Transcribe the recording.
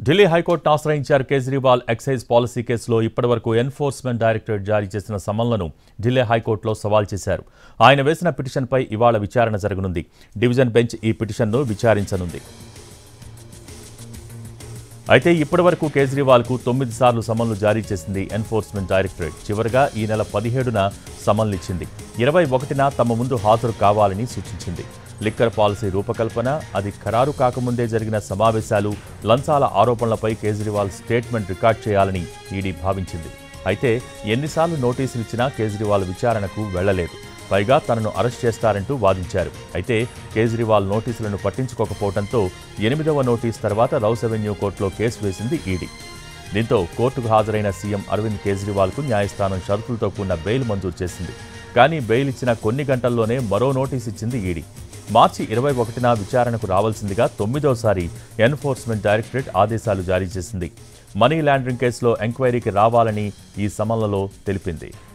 ఢిల్లీ హైకోర్టును ఆశ్రయించారు Kejriwal excise policy కేసులో ఇప్పటివరకు ఎన్ఫోర్స్మెంట్ డైరెక్టరేట్ జారీ చేసిన సమన్లను ఢిల్లీ హైకోర్టులో సవాల్ చేశారు ఆయన వేసిన పిటిషన్పై ఇవాళ విచారణ జరగనుంది డివిజన్ బెంచ్ ఈ పిటిషన్ను విచారించనుంది అయితే ఇప్పటివరకు కేజ్రీవాల్కు తొమ్మిది సార్లు సమన్లు జారీ చేసింది ఎన్ఫోర్స్మెంట్ డైరెక్టరేట్ చివరగా ఈ నెల పదిహేడున సమన్లు ఇచ్చింది ఇరవై ఒకటిన తమ ముందు హాజరు కావాలని సూచించింది లిక్కర్ పాలసీ రూపకల్పన అది ఖరారు కాకముందే జరిగిన సమావేశాలు లంచాల ఆరోపణలపై కేజ్రీవాల్ స్టేట్మెంట్ రికార్డ్ చేయాలని ఈడీ భావించింది అయితే ఎన్నిసార్లు నోటీసులు ఇచ్చినా కేజ్రీవాల్ విచారణకు వెళ్లలేదు పైగా తనను అరెస్ట్ చేస్తారంటూ వాదించారు అయితే కేజ్రీవాల్ నోటీసులను పట్టించుకోకపోవడంతో ఎనిమిదవ నోటీస్ తర్వాత రౌస్ అవెన్యూ కోర్టులో కేసు వేసింది ఈడీ దీంతో కోర్టుకు హాజరైన సీఎం అరవింద్ కేజ్రీవాల్కు న్యాయస్థానం షరతులతో కూడిన బెయిల్ మంజూరు చేసింది కానీ బెయిల్ ఇచ్చిన కొన్ని గంటల్లోనే మరో నోటీస్ ఇచ్చింది ఈడీ మార్చి ఇరవై ఒకటిన విచారణకు రావాల్సిందిగా తొమ్మిదోసారి ఎన్ఫోర్స్మెంట్ డైరెక్టరేట్ ఆదేశాలు జారీ చేసింది మనీ లాండరింగ్ కేసులో ఎంక్వైరీకి రావాలని ఈ సమన్లలో తెలిపింది